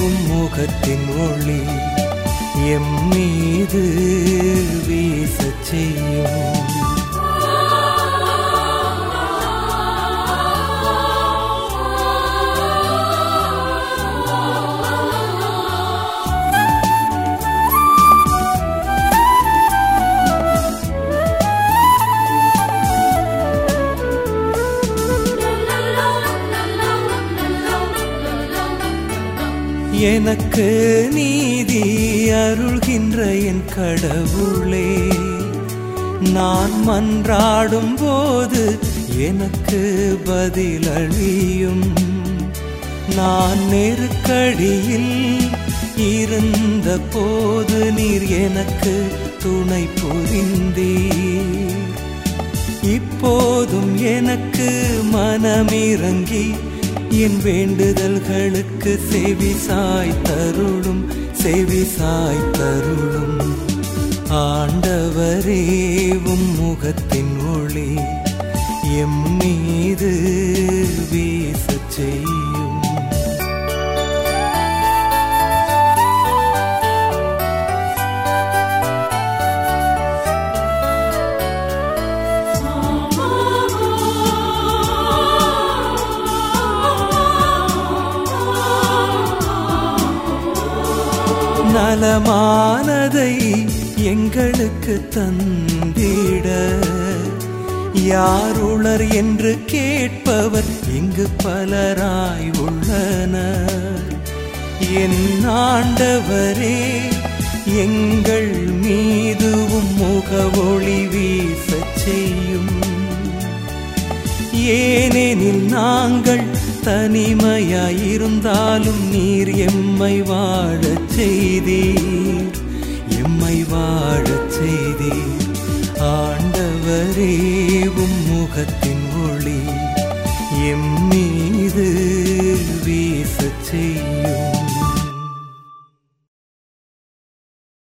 உம் முகத்தின் ஒளி எம் மீது வீசச் செய்யும் எனக்கு நீதி அருள்கின்ற என் கடவுளே நான் மன்றாடும் போது எனக்கு பதிலளியும் நான் நெருக்கடியில் இருந்த போது நீர் எனக்கு துணை புரிந்தீர் இப்போதும் எனக்கு மனமிறங்கி என் வேண்டுதல்களுக்கு செவி சாய் தருளும் செவி சாய் தருளும் ஆண்டவரே உம் முகத்தின் ஒளி எம் மீது வீசச் செய்யும் நலமானதை எங்களுக்கு தந்திட யாருளர் என்று கேட்பவர் இங்கு பலராய் உள்ளனர் என் ஆண்டவரே எங்கள் மீதுவும் முகவொளி வீசச் செய்யும் ஏனெனில் நாங்கள் தனிமையாயிருந்தாலும் நீர் எம்மை வாழச் செய்தீர் எம்மை வாழச் செய்தீர் ஆண்டவரே உம் முகத்தில்